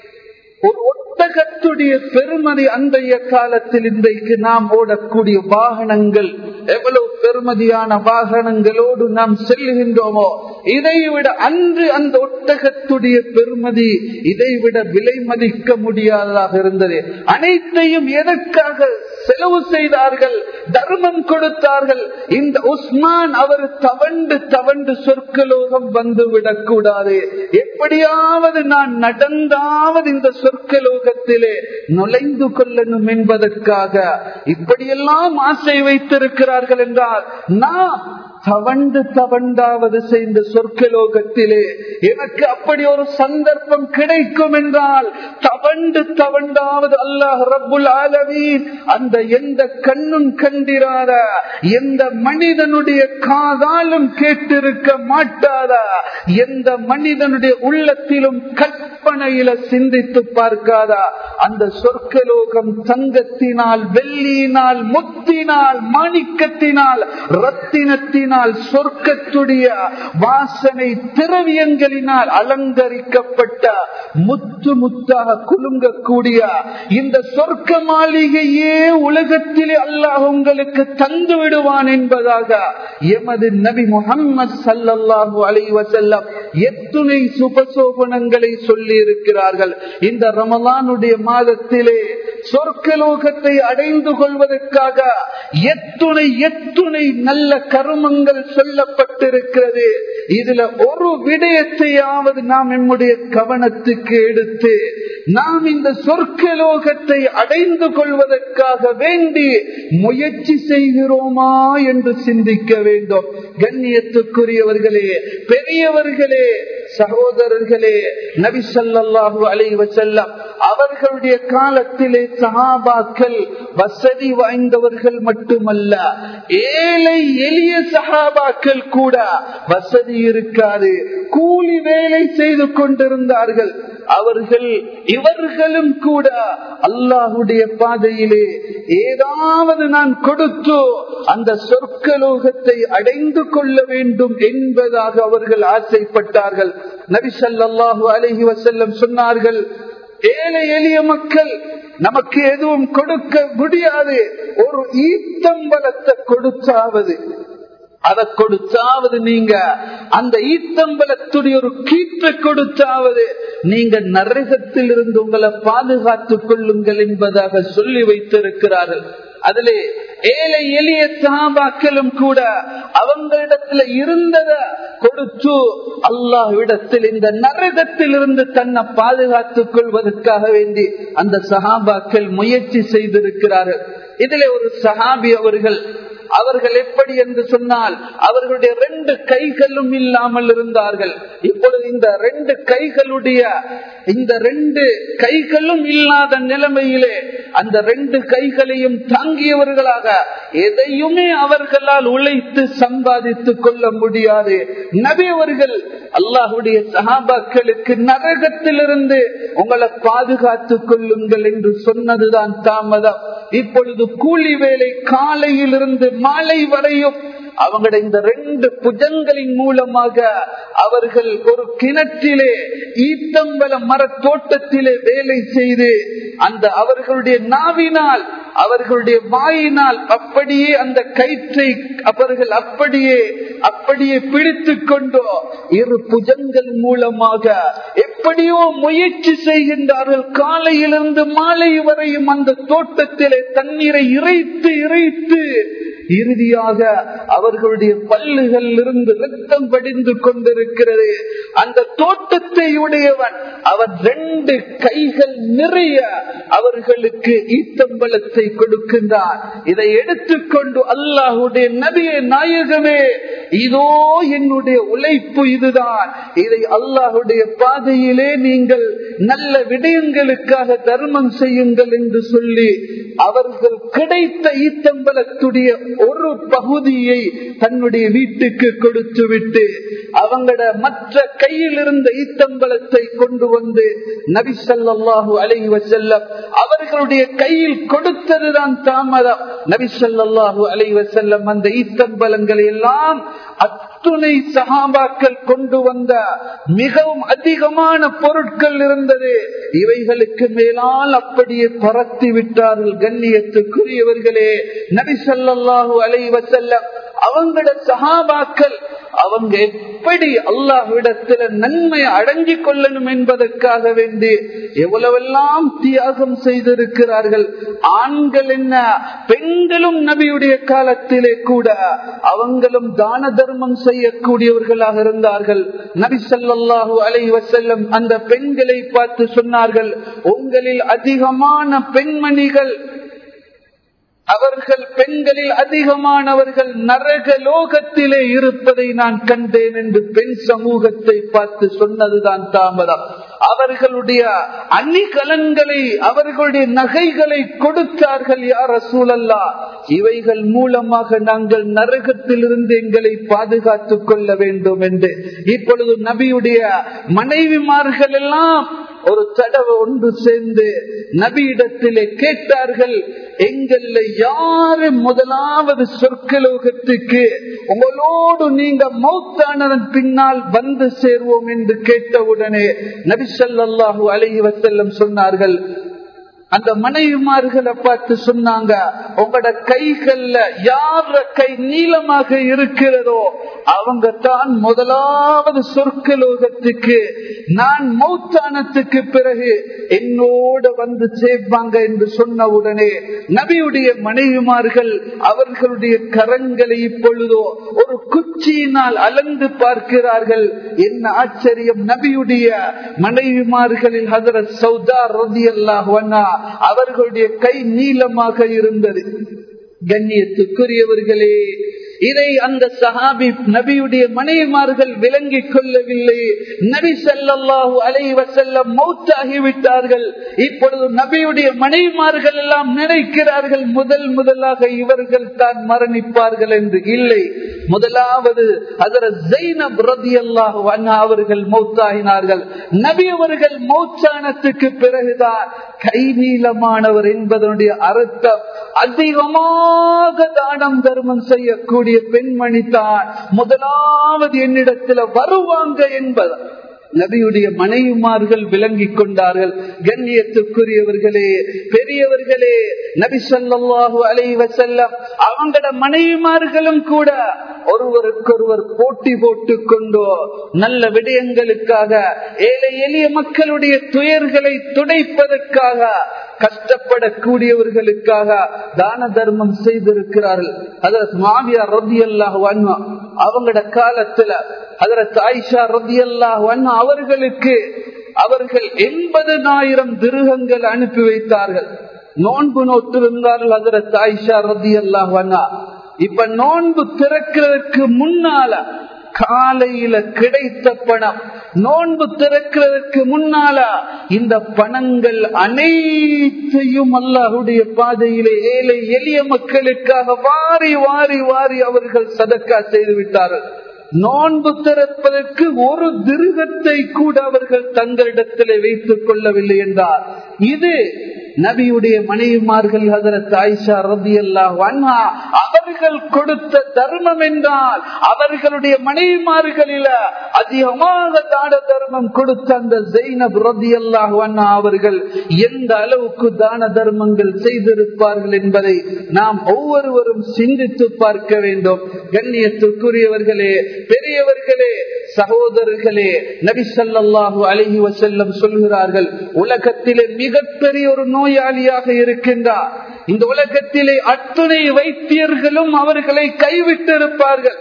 ஒரு ஒட்டகத்துடைய பெருமதி அன்றைய காலத்தில் இன்றைக்கு நாம் ஓடக்கூடிய வாகனங்கள் எவ்வளவு பெருமதியான வாகனங்களோடு நாம் செல்லுகின்றோமோ இதைவிட அன்று அந்த ஒட்டகத்துடைய பெருமதி இதைவிட விலை மதிக்க முடியாததாக இருந்தது அனைத்தையும் எதற்காக செலவு செய்தார்கள் தர்மம் கொடுத்தார்கள் இந்த உஸ்மான் அவர் தவண்டு தவண்டு சொற்கலோகம் வந்து விடக்கூடாது எப்படியாவது நான் நடந்தாவது இந்த சொற்கலோகத்திலே நுழைந்து கொள்ளணும் என்பதற்காக இப்படியெல்லாம் ஆசை வைத்திருக்கிறார்கள் என்றால் நாம் தவண்டு தவண்டாவது செய்த சொர்க்கலோகத்திலே எனக்கு அப்படி ஒரு சந்தர்ப்பம் கிடைக்கும் என்றால் தவண்டு தவண்டாவது அல்லாஹ் ரப்புல் ஆலமீன் அந்த எந்த கண்ணும் கண்டிராத எந்த மனிதனுடைய காதாலும் கேட்டிருக்க மாட்டாத எந்த மனிதனுடைய உள்ளத்திலும் கற்பனையில சிந்தித்து பார்க்காதா அந்த சொர்க்கலோகம் தங்கத்தினால் வெள்ளியினால் முத்தினால் மாணிக்கத்தினால் ரத்தினத்தினால் சொர்க்கத்துடைய வாசனை திரவியங்களினால் அலங்கரிக்கப்பட்ட முத்து முத்தாக குலுங்கக்கூடிய இந்த சொர்க்க மாளிகையே உலகத்திலே அல்லாஹ் உங்களுக்கு தந்து விடுவான் என்பதாக எமது நபி முகம்மது சல்லல்லாஹு அலைஹி வஸல்லம் எத்துணை சுபசோபனங்களை சொல்லி இருக்கிறார்கள் இந்த ரமலானுடைய மாதத்திலே சொர்க்கலோகத்தை அடைந்து கொள்வதற்காக எத்துணை எத்துணை நல்ல கருமங்கள் சொல்லப்பட்டிருக்கிறது இதுல ஒரு விடயத்தையாவது நாம் நம்முடைய கவனத்துக்கு எடுத்து நாம் இந்த சொர்க்கலோகத்தை அடைந்து கொள்வதற்காக வேண்டி முயற்சி செய்கிறோமா என்று சிந்திக்க வேண்டும் கண்ணியத்துக்குரியவர்களே பெரியவர்களே சகோதரர்களே நபி ஸல்லல்லாஹு அலைஹி வஸல்லம் அவர்களுடைய காலத்திலே சஹாபாக்கள் வசதி வாய்ந்தவர்கள் மட்டுமல்ல ஏழை எளிய சஹாபாக்கள் கூட வசதி இருக்காது கூலி வேலை செய்து கொண்டிருந்தார்கள் அவர்கள் இவர்களும் கூட அல்லாஹுடைய பாதையிலே ஏதாவது நான் கொடுத்து அந்த சொர்க்கலோகத்தை அடைந்து கொள்ள வேண்டும் என்பதாக அவர்கள் ஆசைப்பட்டார்கள் நபிசல்லாஹு அலஹி வசல்லம் சொன்னார்கள் ஏழை எளிய மக்கள் நமக்கு எதுவும் கொடுக்க முடியாது ஒரு ஈத்தம்பலத்தை கொடுத்தாவது அதை கொடுத்தாவது நீங்க அந்த ஈத்தம்பலத்துடைய ஒரு கீற்றை கொடுத்தாவது நீங்க நரகத்தில் இருந்து உங்களை பாதுகாத்துக் கொள்ளுங்கள் என்பதாக சொல்லி வைத்திருக்கிறார்கள் அதிலே ஏழை எளிய சாபாக்களும் கூட அவங்களிடத்துல இருந்தத கொடுத்து அல்லாஹ்விடத்தில் இந்த நரகத்தில் இருந்து தன்னை பாதுகாத்துக் கொள்வதற்காக வேண்டி அந்த சஹாபாக்கள் முயற்சி செய்திருக்கிறார்கள் இதிலே ஒரு சஹாபி அவர்கள் அவர்கள் எப்படி என்று சொன்னால் அவர்களுடைய ரெண்டு கைகளும் இல்லாமல் இருந்தார்கள் இப்பொழுது இந்த ரெண்டு கைகளுடைய இந்த ரெண்டு கைகளும் இல்லாத நிலைமையிலே அந்த ரெண்டு கைகளையும் தாங்கியவர்களாக எதையுமே அவர்களால் உழைத்து சம்பாதித்துக் கொள்ள முடியாது நபி அவர்கள் அல்லாஹுடைய சகாபாக்களுக்கு நரகத்திலிருந்து உங்களை பாதுகாத்துக் கொள்ளுங்கள் என்று சொன்னதுதான் தாமதம் இப்பொழுது கூலி வேலை காலையில் இருந்து மாலை வரையும் அவங்களுடைய இந்த ரெண்டு புஜங்களின் மூலமாக அவர்கள் ஒரு கிணற்றிலே ஈத்தம்பல மர தோட்டத்திலே வேலை செய்து அந்த அவர்களுடைய நாவினால் அவர்களுடைய வாயினால் அப்படியே அந்த கயிற்றை அவர்கள் அப்படியே அப்படியே பிடித்து கொண்டோ இரு புஜங்கள் மூலமாக எப்படியோ முயற்சி செய்கின்றார்கள் காலையிலிருந்து மாலை வரையும் அந்த தோட்டத்திலே தண்ணீரை இறைத்து இறைத்து இறுதியாக அவர்களுடைய பல்லுகள் இருந்து ரத்தம் படிந்து கொண்டிருக்கிறது அந்த தோட்டத்தை உடையவன் அவன் ரெண்டு கைகள் நிறைய அவர்களுக்கு ஈத்தம்பலத்தை கொடுக்கின்றான் இதை எடுத்துக்கொண்டு அல்லாஹுடைய நபிய நாயகமே இதோ என்னுடைய உழைப்பு இதுதான் இதை அல்லாஹுடைய பாதையிலே நீங்கள் நல்ல விடயங்களுக்காக தர்மம் செய்யுங்கள் என்று சொல்லி அவர்கள் கிடைத்த ஈத்தம்பலத்துடைய ஒரு பகுதியை தன்னுடைய வீட்டுக்கு கொடுத்து விட்டு அவங்களோட மற்ற கையில் இருந்த ஈத்தம்பலத்தை கொண்டு வந்து நபி ஸல்லல்லாஹு அலைஹி வஸல்லம் அவர்களுடைய கையில் கொடுத்ததுதான் தாமதம் நபி ஸல்லல்லாஹு அலைஹி வஸல்லம் அந்த ஈத்தம்பலங்களை எல்லாம் அத்துணை சகாபாக்கள் கொண்டு வந்த மிகவும் அதிகமான பொருட்கள் இருந்தது இவைகளுக்கு மேலால் அப்படியே பறத்தி விட்டார்கள் கண்ணியத்துக்குரியவர்களே நபி ஸல்லல்லாஹு அலைஹி வஸல்லம் அவங்களோட சகாபாக்கள் அவங்க எப்படி அல்லாஹ்விடத்துல நன்மை அடங்கி கொள்ளணும் என்பதற்காக வேண்டி எவ்வளவெல்லாம் தியாகம் செய்திருக்கிறார்கள் ஆண்கள் என்ன பெண்களும் நபியுடைய காலத்திலே கூட அவங்களும் தான தர்மம் செய்யக்கூடியவர்களாக இருந்தார்கள் நபி ஸல்லல்லாஹு அலைஹி வஸல்லம் அந்த பெண்களை பார்த்து சொன்னார்கள் உங்களில் அதிகமான பெண்மணிகள் அவர்கள் பெண்களில் அதிகமானவர்கள் நரக லோகத்திலே இருப்பதை நான் கண்டேன் என்று பெண் சமூகத்தை பார்த்து சொன்னதுதான் தாமதம் அவர்களுடைய அணிகலன்களை அவர்களுடைய நகைகளை கொடுத்தார்கள் யார் சூழல்லா இவைகள் மூலமாக நாங்கள் நரகத்திலிருந்து எங்களை பாதுகாத்துக் கொள்ள வேண்டும் என்று இப்பொழுது நபியுடைய மனைவிமார்கள் எல்லாம் ஒரு தடவை ஒன்று சேர்ந்து நபியிடத்திலே கேட்டார்கள் எங்கள்ல யாரு முதலாவது சொற்கலோகத்துக்கு உங்களோடு நீங்க மௌத்தானதன் பின்னால் வந்து சேர்வோம் என்று கேட்டவுடனே நபி ஸல்லல்லாஹு அலைஹி வஸல்லம் சொன்னார்கள் அந்த மனைவிமார்களை பார்த்து சொன்னாங்க உங்களோட கைகள்ல யார கை நீளமாக இருக்கிறதோ அவங்க தான் முதலாவது சொர்க்கலோகத்துக்கு நான் மௌத்தானத்துக்கு பிறகு என்னோட வந்து சேர்ப்பாங்க என்று சொன்ன உடனே நபியுடைய மனைவிமார்கள் அவர்களுடைய கரங்களை இப்பொழுதோ ஒரு குச்சியினால் அலந்து பார்க்கிறார்கள் என்ன ஆச்சரியம் நபியுடைய மனைவிமார்களில் ஹதரத் சௌதா ரதி அல்லாஹ் அவர்களுடைய கை நீளமாக இருந்தது கண்ணியத்துக்குரியவர்களே இதை அந்த சஹாபி நபியுடைய மனைவிமார்கள் விளங்கிக் கொள்ளவில்லை நபி சல்லாஹூ அலை வசல்லம் மௌத்தாகிவிட்டார்கள் இப்பொழுது நபியுடைய மனைவிமார்கள் எல்லாம் நினைக்கிறார்கள் முதல் முதலாக இவர்கள் தான் மரணிப்பார்கள் என்று இல்லை முதலாவது அதர ஜெய்னப் ரதி அல்லாஹு அவர்கள் மௌத்தாகினார்கள் நபி அவர்கள் மௌச்சானத்துக்கு பிறகுதான் கை நீளமானவர் என்பதனுடைய அர்த்தம் அதிகமாக தானம் தர்மம் செய்யக்கூடிய பெண்மணி தான் முதலாவது என்னிடத்துல வருவாங்க என்பது நபியுடைய மனைவிமார்கள் விளங்கிக் கொண்டார்கள் கண்ணியத்துக்குரியவர்களே பெரியவர்களே நபி சொல்லாஹு அலை வசல்லம் அவங்களோட மனைவிமார்களும் கூட ஒருவருக்கொருவர் போட்டி போட்டுக் கொண்டோ நல்ல விடயங்களுக்காக ஏழை எளிய மக்களுடைய துயர்களை துடைப்பதற்காக கஷ்டப்படக்கூடியவர்களுக்காக தான தர்மம் செய்திருக்கிறார்கள் அதற்கு மாவியா ரதி அல்லாஹ் அவங்களோட காலத்துல அதற்கு ஆயிஷா ரதி அல்லாஹ் அவர்களுக்கு அவர்கள் எண்பதனாயிரம் திருகங்கள் அனுப்பி வைத்தார்கள் நோன்பு நோட்டிருந்தார்கள் அதற்கு ஆயிஷா ரதி அல்லாஹ் இப்ப நோன்பு திறக்கிறதுக்கு முன்னால காலையில கிடைத்த பணம் நோன்பு திறக்கிறதுக்கு முன்னால இந்த பணங்கள் அனைத்தையும் அல்லாஹுடைய பாதையிலே ஏழை எளிய மக்களுக்காக வாரி வாரி வாரி அவர்கள் சதக்கா செய்து விட்டார்கள் நோன்பு திறப்பதற்கு ஒரு திருகத்தை கூட அவர்கள் தங்களிடத்திலே வைத்துக் கொள்ளவில்லை என்றார் இது நபியுடைய மனைவிமார்கள் ஹதரத் ஆயிஷா ரதி அல்லாஹ் அவர்கள் கொடுத்த தர்மம் என்றால் அவர்களுடைய மனைவிமார்களில அதிகமாக தான தர்மம் கொடுத்த அந்த ஜெயினப் ரதி அல்லாஹ் அவர்கள் எந்த அளவுக்கு தான தர்மங்கள் செய்திருப்பார்கள் என்பதை நாம் ஒவ்வொருவரும் சிந்தித்து பார்க்க வேண்டும் கண்ணியத்துக்குரியவர்களே பெரியவர்களே சகோதரர்களே நபி சல்லாஹூ அலஹி வசல்லம் சொல்கிறார்கள் உலகத்திலே மிகப்பெரிய ஒரு நோயாளியாக இருக்கின்றார் இந்த உலகத்திலே அத்துணை வைத்தியர்களும் அவர்களை கைவிட்டிருப்பார்கள்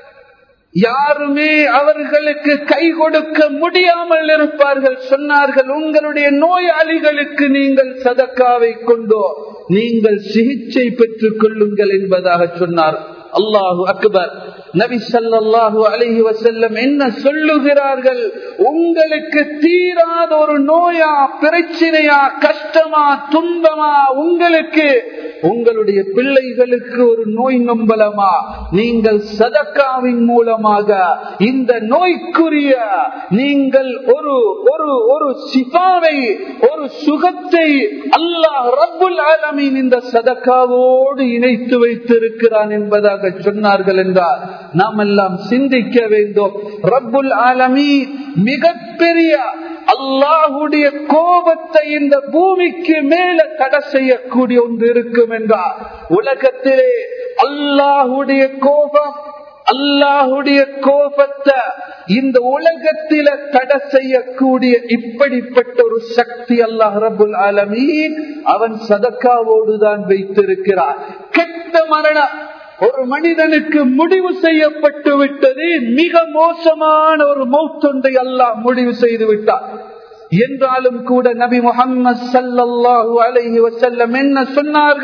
யாருமே அவர்களுக்கு கை கொடுக்க முடியாமல் இருப்பார்கள் சொன்னார்கள் உங்களுடைய நோயாளிகளுக்கு நீங்கள் சதக்காவை கொண்டோ நீங்கள் சிகிச்சை பெற்றுக் கொள்ளுங்கள் என்பதாக சொன்னார் அல்லாஹு அக்பர் நபி சல்லாஹூ அலஹி வசல்லம் என்ன சொல்லுகிறார்கள் உங்களுக்கு தீராத ஒரு நோயா பிரச்சனையா கஷ்டமா துன்பமா உங்களுக்கு உங்களுடைய பிள்ளைகளுக்கு ஒரு நோய் நம்பலமா நீங்கள் சதக்காவின் மூலமாக இந்த நோய்க்குரிய நீங்கள் ஒரு ஒரு ஒரு சிபாவை ஒரு சுகத்தை அல்லாஹ் ரப்புல் ஆலமின் இந்த சதக்காவோடு இணைத்து வைத்திருக்கிறான் என்பதாக சொன்னார்கள் என்றார் நாம் எல்லாம் சிந்திக்க வேண்டும் ரப்புல் ஆலமி மிகப்பெரிய அல்லாஹுடைய கோபத்தை இந்த பூமிக்கு மேல தடை செய்யக்கூடிய ஒன்று இருக்கும் என்றார் உலகத்திலே அல்லாஹுடைய கோபம் அல்லாஹுடைய கோபத்தை இந்த உலகத்தில தடை செய்யக்கூடிய இப்படிப்பட்ட ஒரு சக்தி அல்லாஹ் ரபுல் ஆலமீன் அவன் சதக்காவோடு தான் வைத்திருக்கிறார் கெட்ட மரணம் ஒரு மனிதனுக்கு முடிவு செய்யப்பட்டு விட்டது மிக மோசமான ஒரு மௌத்தொன்றை அல்லாஹ் முடிவு செய்து விட்டார் என்றாலும் கூட நபி முகம்மது சல்லாஹூ அலஹி வசல்லம் என்ன சொன்னார்கள்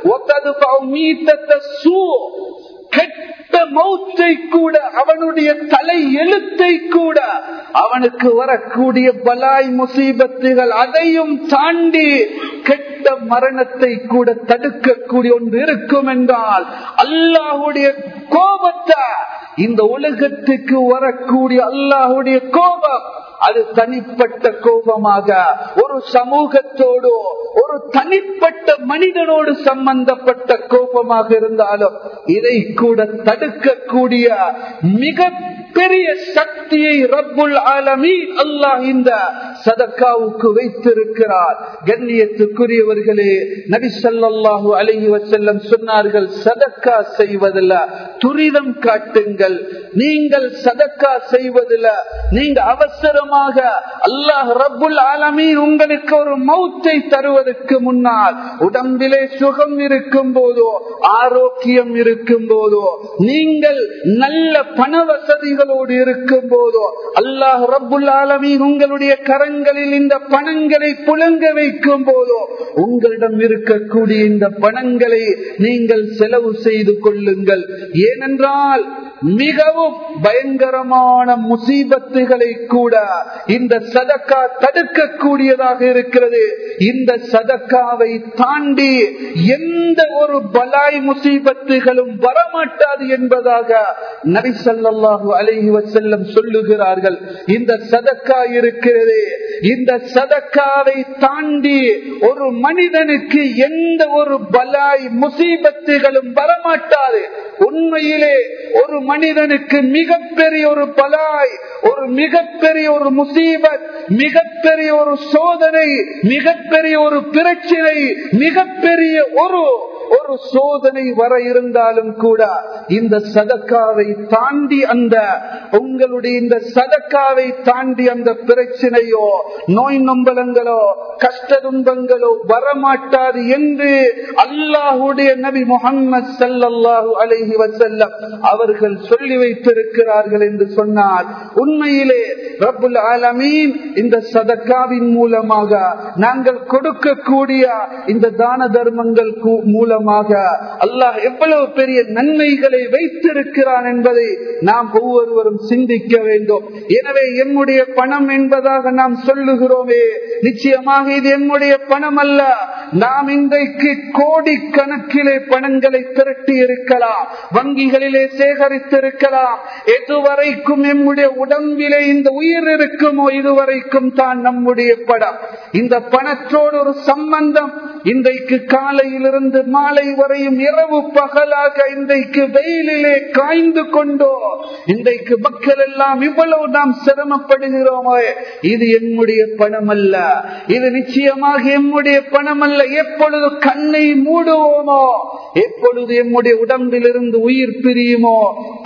கெட்ட மௌத்தை கூட அவனுடைய தலை எழுத்தை கூட அவனுக்கு வரக்கூடிய பலாய் முசீபத்துகள் அதையும் தாண்டி கெட்ட மரணத்தை கூட தடுக்கக்கூடிய ஒன்று இருக்கும் என்றால் அல்லாஹுடைய கோபத்தை இந்த உலகத்துக்கு வரக்கூடிய அல்லாஹுடைய கோபம் அது தனிப்பட்ட கோபமாக ஒரு சமூகத்தோடு ஒரு தனிப்பட்ட மனிதனோடு சம்பந்தப்பட்ட கோபமாக இருந்தாலும் இதை கூட தடுக்கக்கூடிய மிக பெரிய சக்தியை ரப்புல் ஆலமீ அல்லாஹ் இந்த சதக்காவுக்கு வைத்திருக்கிறார் கண்ணியத்துக்குரியவர்களே நபி ஸல்லல்லாஹு அலைஹி வஸல்லம் சொன்னார்கள் சதக்கா செய்வதில்ல துரிதம் காட்டுங்கள் நீங்கள் சதக்கா செய்வதில்ல நீங்க அவசரமாக அல்லாஹ் ரப்புல் ஆலமீன் உங்களுக்கு ஒரு மௌத்தை தருவதற்கு முன்னால் உடம்பிலே சுகம் இருக்கும் போதோ ஆரோக்கியம் இருக்கும் போதோ நீங்கள் நல்ல பண வசதிகளோடு இருக்கும் போதோ அல்லாஹ் ரப்புல் ஆலமீன் உங்களுடைய கரங்களில் இந்த பணங்களை புழங்க வைக்கும் போதோ உங்களிடம் இருக்கக்கூடிய இந்த பணங்களை நீங்கள் செலவு செய்து கொள்ளுங்கள் ஏனென்றால் மிகவும் பயங்கரமான முசீபத்துகளை கூட இந்த சதக்கா தடுக்கக்கூடியதாக இருக்கிறது இந்த சதக்காவை தாண்டி எந்த ஒரு பலாய் முசீபத்துகளும் வரமாட்டாது என்பதாக நபி ஸல்லல்லாஹு அலைஹி வஸல்லம் சொல்லுகிறார்கள் இந்த சதக்கா இருக்கிறது இந்த சதக்காவை தாண்டி ஒரு மனிதனுக்கு எந்த ஒரு பலாய் முசீபத்துகளும் வரமாட்டாது உண்மையிலே ஒரு மனிதனுக்கு மிகப்பெரிய ஒரு பலாய் ஒரு மிகப்பெரிய ஒரு முசீபத் மிகப்பெரிய ஒரு சோதனை மிகப்பெரிய ஒரு பிரச்சனை மிகப்பெரிய ஒரு ஒரு சோதனை வர இருந்தாலும் கூட இந்த சதக்காவை தாண்டி அந்த உங்களுடைய இந்த சதக்காவை தாண்டி அந்த பிரச்சனையோ நோய் நம்பலங்களோ கஷ்ட துன்பங்களோ வரமாட்டாது என்று அல்லாஹுடைய நபி முகம்மது சல்லாஹூ அலஹி வசல்லம் அவர்கள் சொல்லி வைத்திருக்கிறார்கள் என்று சொன்னார் உண்மையிலே ரபுல் ஆலமீன் இந்த சதக்காவின் மூலமாக நாங்கள் கொடுக்கக்கூடிய இந்த தான தர்மங்கள் மூலமாக அல்லாஹ் எவ்வளவு பெரிய நன்மைகளை வைத்திருக்கிறான் என்பதை நாம் ஒவ்வொருவரும் சிந்திக்க வேண்டும் எனவே என்னுடைய பணம் என்பதாக நாம் சொல்லுகிறோமே நிச்சயமாக இது என்னுடைய பணம் அல்ல நாம் இன்றைக்கு கோடி கணக்கிலே பணங்களை திரட்டி இருக்கலாம் வங்கிகளிலே சேகரித்திருக்கலாம் எதுவரைக்கும் நம்முடைய உடம்பிலே இந்த உயிர் இருக்குமோ இதுவரைக்கும் தான் நம்முடைய படம் இந்த பணத்தோடு ஒரு சம்பந்தம் இன்றைக்கு காலையிலிருந்து மாலை வரையும் இரவு பகலாக இன்றைக்கு வெயிலிலே காய்ந்து கொண்டோ இன்றைக்கு மக்கள் எல்லாம் இவ்வளவு நாம் சிரமப்படுகிறோமோ இது என்னுடைய பணம் அல்ல இது நிச்சயமாக எம்முடைய பணம் அல்ல எப்பொழுது கண்ணை மூடுவோமோ எப்பொழுது எம்முடைய உடம்பிலிருந்து உயிர் பிரியுமோ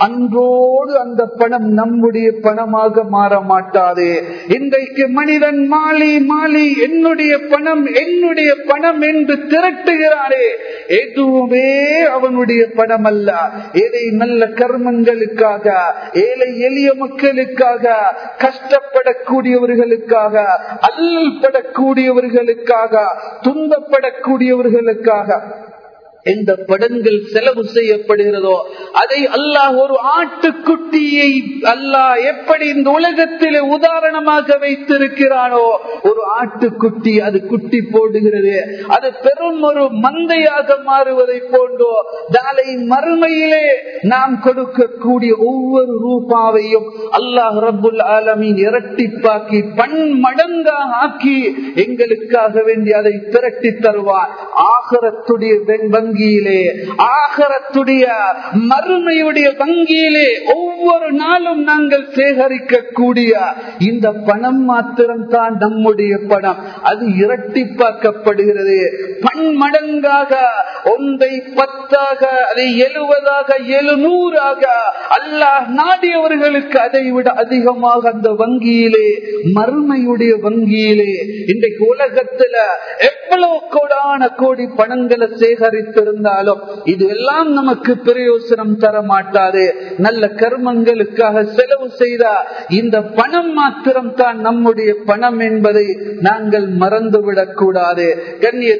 அன்றோடு அந்த பணம் நம்முடைய பணமாக மாற மாட்டாது இன்றைக்கு மனிதன் மாலி மாலி என்னுடைய பணம் என்னுடைய பணம் என்று திரட்டுகிறாரே எதுவுமே அவனுடைய பணம் அல்ல எதை நல்ல கர்மங்களுக்காக ஏழை எளிய மக்களுக்காக கஷ்டப்படக்கூடியவர்களுக்காக அல்லல் படக்கூடியவர்களுக்காக துன்பப்படக்கூடியவர்களுக்காக எந்த படங்கள் செலவு செய்யப்படுகிறதோ அதை அல்லாஹ் ஒரு ஆட்டுக்குட்டியை அல்லாஹ் எப்படி இந்த உலகத்திலே உதாரணமாக வைத்திருக்கிறானோ ஒரு ஆட்டுக்குட்டி அது குட்டி போடுகிறது அது பெரும் ஒரு மந்தையாக மாறுவதை போன்றோ நாளை மறுமையிலே நாம் கொடுக்கக்கூடிய ஒவ்வொரு ரூபாவையும் அல்லாஹ் ரபுல் ஆலமின் இரட்டிப்பாக்கி பன்மடங்காக ஆக்கி எங்களுக்காக வேண்டி அதை திரட்டி தருவார் ஆகரத்துடைய வங்கியிலே ஆகரத்துடைய மறுமையுடைய வங்கியிலே ஒவ்வொரு நாளும் நாங்கள் சேகரிக்கக்கூடிய இந்த பணம் மாத்திரம் தான் நம்முடைய பணம் அது இரட்டிப்பாக்கப்படுகிறது பன்மடங்காக ஒன்றை பத்தாக அதை எழுவதாக எழுநூறாக அல்லாஹ் நாடியவர்களுக்கு அதை விட அதிகமாக அந்த வங்கியிலே மறுமையுடைய வங்கியிலே இன்றைக்கு உலகத்துல எவ்வளவு கோடான கோடி பணங்களை சேகரித்திருந்தாலும் இது எல்லாம் நமக்கு பிரயோசனம் தர மாட்டாது நல்ல கர்மங்களுக்காக செலவு செய்த இந்த பணம் மாத்திரம் தான் நம்முடைய பணம் என்பதை நாங்கள் மறந்துவிடக் கூடாது கண்ணியத்துக்குரிய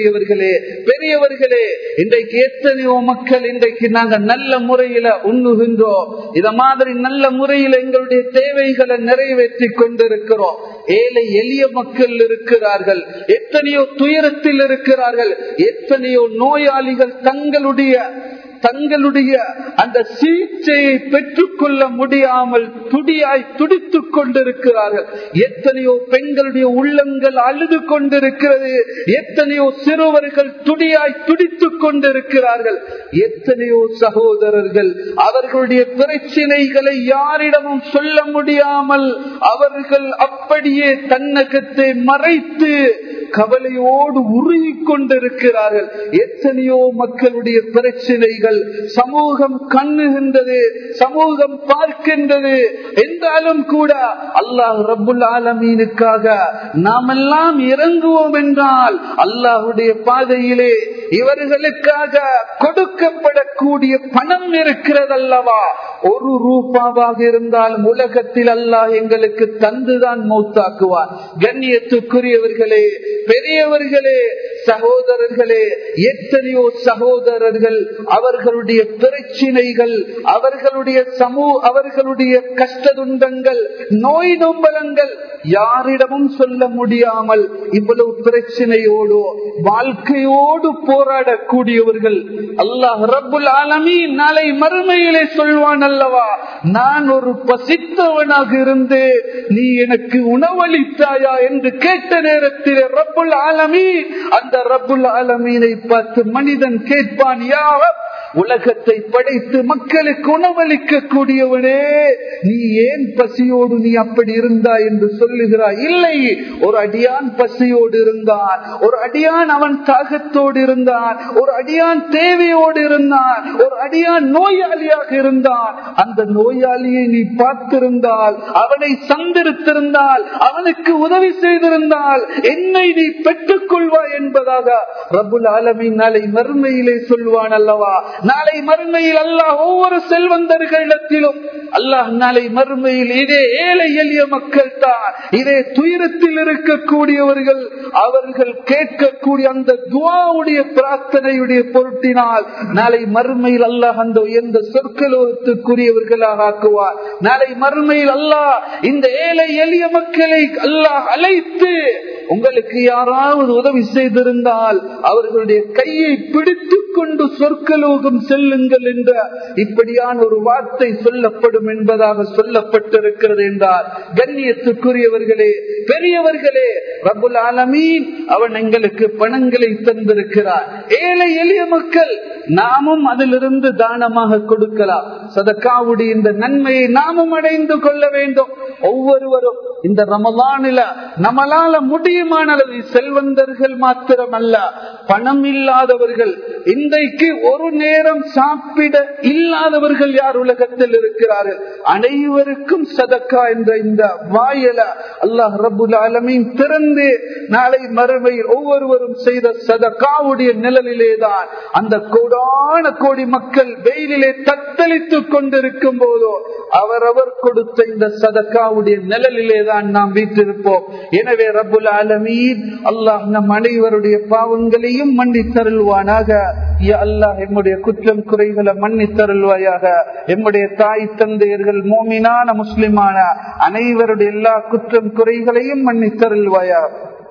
கண்ணியத்துக்குரியவர்களே பெரியவர்களே இன்றைக்கு எத்தனையோ மக்கள் இன்றைக்கு நாங்க நல்ல முறையில உண்ணுகின்றோம் இத மாதிரி நல்ல முறையில எங்களுடைய தேவைகளை நிறைவேற்றி கொண்டிருக்கிறோம் ஏழை எளிய மக்கள் இருக்கிறார்கள் எத்தனையோ துயரத்தில் இருக்கிறார்கள் எத்தனையோ நோயாளிகள் தங்களுடைய தங்களுடைய அந்த சிகிச்சையை பெற்றுக்கொள்ள முடியாமல் துடியாய் துடித்துக் கொண்டிருக்கிறார்கள் எத்தனையோ பெண்களுடைய உள்ளங்கள் அழுது கொண்டிருக்கிறது எத்தனையோ சிறுவர்கள் துடியாய் துடித்துக் கொண்டிருக்கிறார்கள் எத்தனையோ சகோதரர்கள் அவர்களுடைய பிரச்சனைகளை யாரிடமும் சொல்ல முடியாமல் அவர்கள் அப்படியே தன்னகத்தை மறைத்து கவலையோடு உருகி கொண்டிருக்கிறார்கள் எத்தனையோ மக்களுடைய பிரச்சனைகள் சமூகம் கண்ணுகின்றது சமூகம் பார்க்கின்றது என்றாலும் கூட அல்லாஹ் ரபுல் ஆலமீனுக்காக நாம் எல்லாம் இறங்குவோம் என்றால் அல்லாஹுடைய பாதையிலே இவர்களுக்காக கொடுக்கப்படக்கூடிய பணம் இருக்கிறதல்லவா ஒரு ரூபாவாக இருந்தாலும் உலகத்தில் அல்லாஹ் எங்களுக்கு தந்துதான் மௌத்தாக்குவார் கண்ணியத்துக்குரியவர்களே பெரியவர்களே சகோதரர்களே எத்தனையோ சகோதரர்கள் அவர்களுடைய பிரச்சினைகள் அவர்களுடைய சமூக அவர்களுடைய கஷ்ட துன்பங்கள் நோய் நொம்பலங்கள் யாரிடமும் சொல்ல முடியாமல் இவ்வளவு பிரச்சனையோடு வாழ்க்கையோடு போராடக்கூடியவர்கள் அல்லாஹ் ரபுல் ஆலமி நாளை மறுமையிலே சொல்வான் அல்லவா நான் ஒரு பசித்தவனாக இருந்து நீ எனக்கு உணவளித்தாயா என்று கேட்ட நேரத்தில் ரப்புல் ஆலமி அந்த ரப்புல் ஆலமீனை பார்த்து மனிதன் கேட்பான் யா உலகத்தை படைத்து மக்களுக்கு உணவளிக்க கூடியவனே நீ ஏன் பசியோடு நீ அப்படி இருந்தாய் என்று சொல்லுகிறாய் இல்லை ஒரு அடியான் பசியோடு இருந்தான் ஒரு அடியான் அவன் தாகத்தோடு இருந்தான் ஒரு அடியான் தேவையோடு இருந்தான் ஒரு அடியான் நோயாளியாக இருந்தான் அந்த நோயாளியை நீ பார்த்திருந்தால் அவனை சந்திருத்திருந்தால் அவனுக்கு உதவி செய்திருந்தால் என்னை நீ பெற்றுக் கொள்வாய் என்பதாக ரபுல் ஆலமின் நாளை மறுமையிலே சொல்வான் அல்லவா நாளை மறுமையில் அல்லாஹ் ஒவ்வொரு செல்வந்தர்களிடத்திலும் அல்லாஹ் நாளை மறுமையில் இதே ஏழை எளிய மக்கள் தான் இதே துயரத்தில் இருக்கக்கூடியவர்கள் அவர்கள் கேட்கக்கூடிய அந்த துவாவுடைய பிரார்த்தனையுடைய பொருட்டினால் நாளை மறுமையில் அல்லாஹ் அந்த உயர்ந்த சொற்கலோகத்துக்குரியவர்களாக ஆக்குவார் நாளை மறுமையில் அல்லாஹ் இந்த ஏழை எளிய மக்களை அல்லாஹ் அழைத்து உங்களுக்கு யாராவது உதவி செய்திருந்தால் அவர்களுடைய கையை பிடித்துக் கொண்டு சொற்கலோகம் செல்லுங்கள் என்ற இப்படியான ஒரு வார்த்தை சொல்லப்படும் என்பதாக சொல்லப்பட்டிருக்கிறது என்றால் கண்ணியத்துக்குரியவர்களே பெரியவர்களே ரபுல் ஆலமீன் அவன் எங்களுக்கு பணங்களை தந்திருக்கிறார் ஏழை எளிய மக்கள் நாமும் அதிலிருந்து தானமாக கொடுக்கலாம் சதக்காவுடைய இந்த நன்மையை நாமும் அடைந்து கொள்ள வேண்டும் ஒவ்வொருவரும் இந்த ரமலானில நம்மளால முடியுமான அளவு செல்வந்தர்கள் மாத்திரமல்ல பணம் இல்லாதவர்கள் இன்றைக்கு ஒரு நேரம் சாப்பிட இல்லாதவர்கள் யார் உலகத்தில் இருக்கிறார்கள் அனைவருக்கும் சதக்கா என்ற இந்த வாயல அல்லாஹ் ரபுல் ஆலமீன் திறந்து நாளை மறுமையில் ஒவ்வொருவரும் செய்த சதக்காவுடைய நிழலிலேதான் அந்த கோடான கோடி மக்கள் வெயிலிலே தத்தளித்துக் கொண்டிருக்கும் போதோ அவரவர் கொடுத்த இந்த சதக்காவுடைய நிழலிலே தான் நாம் வீட்டிருப்போம் எனவே ரபுல் ஆலமீன் அல்லாஹ் நம் அனைவருடைய பாவங்களையும் மன்னித்தருள்வானாக அல்லாஹ் எம்முடைய குற்றம் குறைகளை மன்னித்தருள்வாயாக எம்முடைய தாய் தந்தையர்கள் மோமினான முஸ்லிமான அனைவருடைய எல்லா குற்றம் குறைகளையும் மன்னித்தருள்வாயாக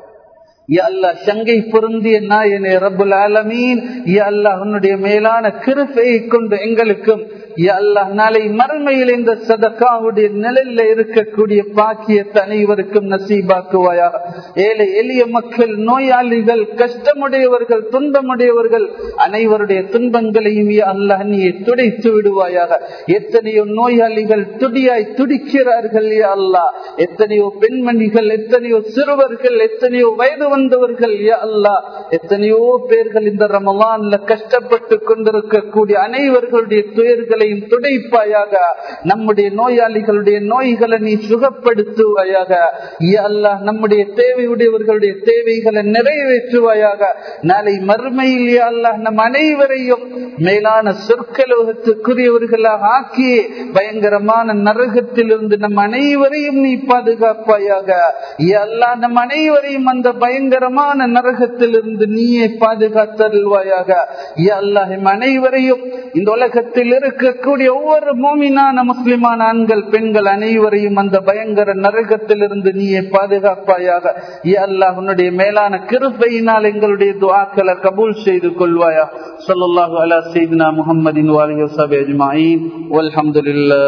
சங்கை பொருந்திய நாயனே ரபுல் ஆலமீன் அல்லாஹ் உன்னுடைய மேலான கிருப்பையை கொண்டு எங்களுக்கும் அல்லாஹ் நாளை மறுமையில் இந்த சதக்காவுடைய நிலையில இருக்கக்கூடிய பாக்கியத்தை அனைவருக்கும் நசீபாக்குவாயா ஏழை எளிய மக்கள் நோயாளிகள் கஷ்டமுடையவர்கள் துன்பமுடையவர்கள் அனைவருடைய துன்பங்களையும் அல்லாஹ் நீ துடைத்து விடுவாயாக எத்தனையோ நோயாளிகள் துடியாய் துடிக்கிறார்கள் அல்லாஹ் எத்தனையோ பெண்மணிகள் எத்தனையோ சிறுவர்கள் எத்தனையோ வயது வந்தவர்கள் அல்லா எத்தனையோ பேர்கள் இந்த ரமலான்ல கஷ்டப்பட்டு கொண்டிருக்கக்கூடிய அனைவர்களுடைய துயர்களை கண்ணீர்களையும் துடைப்பாயாக நம்முடைய நோயாளிகளுடைய நோய்களை நீ சுகப்படுத்துவாயாக யா அல்லாஹ் நம்முடைய தேவையுடையவர்களுடைய தேவைகளை நிறைவேற்றுவாயாக நாளை மறுமையில் யா அல்லாஹ் நம் அனைவரையும் மேலான சொற்கலோகத்துக்குரியவர்களாக ஆக்கி பயங்கரமான நரகத்திலிருந்து நம் அனைவரையும் நீ பாதுகாப்பாயாக யா அல்லாஹ் நம் அனைவரையும் அந்த பயங்கரமான நரகத்திலிருந்து நீயே பாதுகாத்தருள்வாயாக யா அல்லாஹ் எம் அனைவரையும் இந்த உலகத்தில் இருக்கக்கூடிய ஒவ்வொரு மூமினான முஸ்லிமான ஆண்கள் பெண்கள் அனைவரையும் அந்த பயங்கர நரகத்திலிருந்து நீயே பாதுகாப்பாயாக யா அல்லாஹ் உன்னுடைய மேலான கிருபையினால் எங்களுடைய துஆக்களை கபூல் செய்து கொள்வாயா ஸல்லல்லாஹு அலா சையidina முஹம்மதின் வாலிஹி வஸஹ்பிஹி அஜ்மஈன் வல்ஹம்துலில்லாஹ்